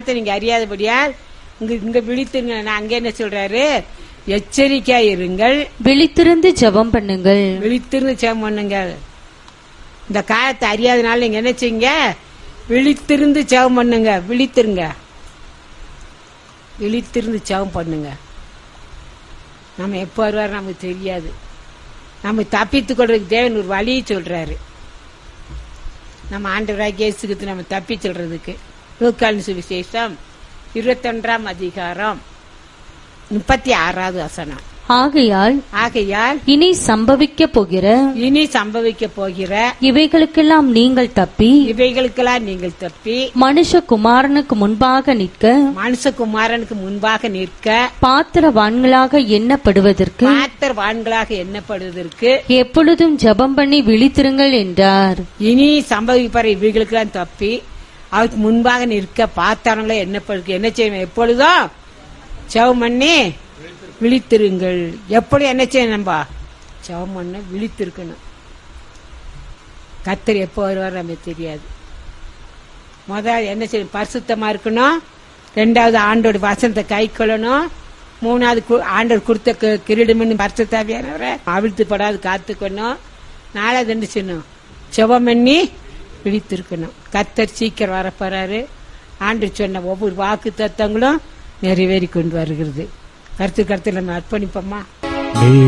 நீங்க அறியாதபடியால் இங்க இங்க விழித்துங்க நான் அங்க என்ன சொல்றாரு எச்சரிக்கையா இருங்கள் விழித்திருந்து ஜெபம் பண்ணுங்கள் விழித்திருந்து சேம் பண்ணுங்க இந்த காலத்தை அறியாதனால நீங்க என்ன செய்யுங்க விழித்திருந்து சேவம் பண்ணுங்க விழித்திருங்க விழித்திருந்து சேவம் பண்ணுங்க நம்ம எப்போ வருவார் நமக்கு தெரியாது நம்ம தப்பித்துக் கொள்றதுக்கு தேவன் ஒரு வழியை சொல்றாரு நம்ம ஆண்டவராக இயேசுக்கு நம்ம தப்பி சொல்றதுக்கு லூக்கான் சுவிசேஷம் இருபத்தொன்றாம் அதிகாரம் முப்பத்தி ஆறாவது வசனம் ஆகையால் ஆகையால் இனி சம்பவிக்க போகிற இனி சம்பவிக்க போகிற இவைகளுக்கெல்லாம் நீங்கள் தப்பி இவைகளுக்கெல்லாம் நீங்கள் தப்பி மனுஷகுமாரனுக்கு முன்பாக நிற்க மனுஷகுமாரனுக்கு முன்பாக நிற்க பாத்திரவான்களாக எண்ணப்படுவதற்கு பாத்திரவான்களாக எண்ணப்படுவதற்கு எப்பொழுதும் ஜெபம் பண்ணி விழித்திருங்கள் என்றார் இனி சம்பவிப்பார் இவைகளுக்கெல்லாம் தப்பி அவருக்கு முன்பாக நிற்க பார்த்தானங்களே எண்ணப்படுக்கு என்ன செய்யணும் எப்பொழுதும் செவம் பண்ணி விழித்திருங்கள் எப்படி என்ன செய்யணும் நம்ம செவம் பண்ண விழித்திருக்கணும் கத்தர் எப்போ வருவார் நமக்கு தெரியாது முதல் என்ன செய்யணும் பரிசுத்தமா இருக்கணும் ரெண்டாவது ஆண்டோட வசனத்தை கை கொள்ளணும் மூணாவது கு- ஆண்டவர் கொடுத்த கி- கிரீடம்னு பரிசுத்தாவியானவரை அவிழ்த்து படாது காத்துக்கணும் நாலாவது என்ன செய்யணும் செவம் பண்ணி விழித்திருக்கணும் கத்தர் சீக்கிரம் வரப்போறாரு ஆண்டு சொன்ன ஒவ்வொரு வாக்கு தத்தங்களும் நிறைவேறி கொண்டு வருகிறது கருத்து கருத்து நம்ம அர்ப்பணிப்போமா நீ